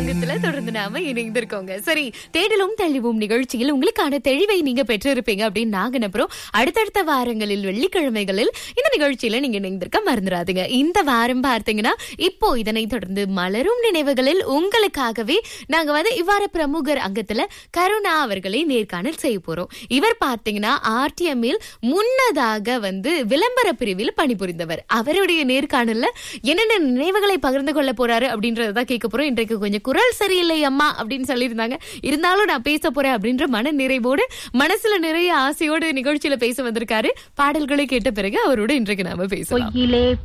அங்கத்துல தொடர்ந்து நாம இணைந்திருக்கோங்க சரி தேடலும் தெளிவும் நிகழ்ச்சியில் உங்களுக்கான தெளிவை நீங்க பெற்றிருப்பீங்க அப்படின்னு நாங்க நம்புறோம் அடுத்தடுத்த வாரங்களில் வெள்ளிக்கிழமைகளில் இந்த நிகழ்ச்சியில நீங்க இணைந்திருக்க மறந்துடாதீங்க இந்த வாரம் பார்த்தீங்கன்னா இப்போ இதனை தொடர்ந்து மலரும் நினைவுகளில் உங்களுக்காகவே நாங்க வந்து இவ்வாறு பிரமுகர் அங்கத்துல கருணா அவர்களை நேர்காணல் செய்ய போறோம் இவர் பார்த்தீங்கன்னா ஆர்டிஎம்மில் முன்னதாக வந்து விளம்பர பிரிவில் பணிபுரிந்தவர் அவருடைய நேர்காணல்ல என்னென்ன நினைவுகளை பகிர்ந்து கொள்ள போறாரு அப்படின்றத கேட்க போறோம் இன்றைக்கு கொஞ்சம் குரல் சரியில்லை அம்மா அப்படின்னு சொல்லியிருந்தாங்க இருந்தாலும் நான் பேச போறேன் அப்படின்ற மன நிறைவோடு மனசுல நிறைய ஆசையோடு நிகழ்ச்சியில பேச வந்திருக்காரு பாடல்களை கேட்ட பிறகு அவரோட இன்றைக்கு நாம பேசலாம் பொய்யிலே